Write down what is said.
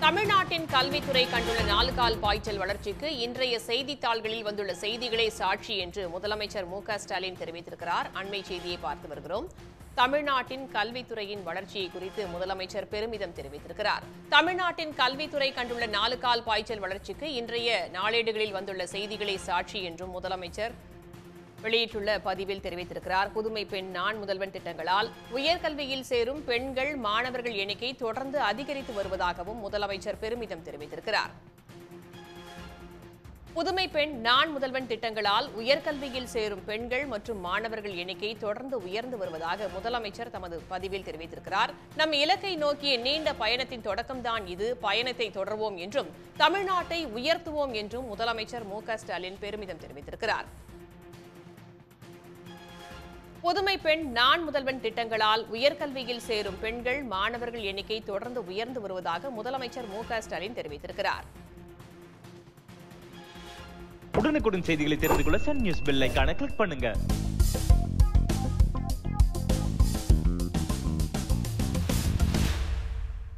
தமிழ்நாட்டின் கல்வித்துறை கண்டுள்ள நாலுகால் பாய்ச்சல் வளர்ச்சிக்கு இன்றைய செய்தித்தாள்களில் வந்துள்ள செய்திகளே சாட்சி என்று முதலமைச்சர் மு க ஸ்டாலின் தெரிவித்திருக்கிறார் அண்மை செய்தியை பார்த்து வருகிறோம் தமிழ்நாட்டின் கல்வித்துறையின் வளர்ச்சியை குறித்து முதலமைச்சர் பெருமிதம் தெரிவித்திருக்கிறார் தமிழ்நாட்டின் கல்வித்துறை கண்டுள்ள நாலுகால் பாய்ச்சல் வளர்ச்சிக்கு இன்றைய நாளேடுகளில் வந்துள்ள செய்திகளே சாட்சி என்றும் முதலமைச்சர் வெளியிட்டுள்ள பதிவில் தெரிவித்திருக்கிறார் புதுமை பெண் நான் முதல்வன் திட்டங்களால் உயர்கல்வியில் சேரும் பெண்கள் மாணவர்கள் எண்ணிக்கை தொடர்ந்து அதிகரித்து வருவதாகவும் முதலமைச்சர் பெருமிதம் தெரிவித்திருக்கிறார் புதுமை பெண் நான் முதல்வன் திட்டங்களால் உயர்கல்வியில் சேரும் பெண்கள் மற்றும் மாணவர்கள் எண்ணிக்கை தொடர்ந்து உயர்ந்து வருவதாக முதலமைச்சர் தமது பதிவில் தெரிவித்திருக்கிறார் நம் இலக்கை நோக்கிய நீண்ட பயணத்தின் தொடக்கம்தான் இது பயணத்தை தொடர்வோம் என்றும் தமிழ்நாட்டை உயர்த்துவோம் என்றும் முதலமைச்சர் மு க ஸ்டாலின் பெருமிதம் தெரிவித்திருக்கிறார் புதுமை பெண் நான் முதல்வன் திட்டங்களால் உயர்கல்வியில் சேரும் பெண்கள் மாணவர்கள் எண்ணிக்கை தொடர்ந்து உயர்ந்து வருவதாக முதலமைச்சர் மு க ஸ்டாலின் தெரிவித்திருக்கிறார் உடனுக்குடன் செய்திகளை தெரிந்து கொள்ள சன் நியூஸ் பெல் ஐகானை கிளிக் பண்ணுங்க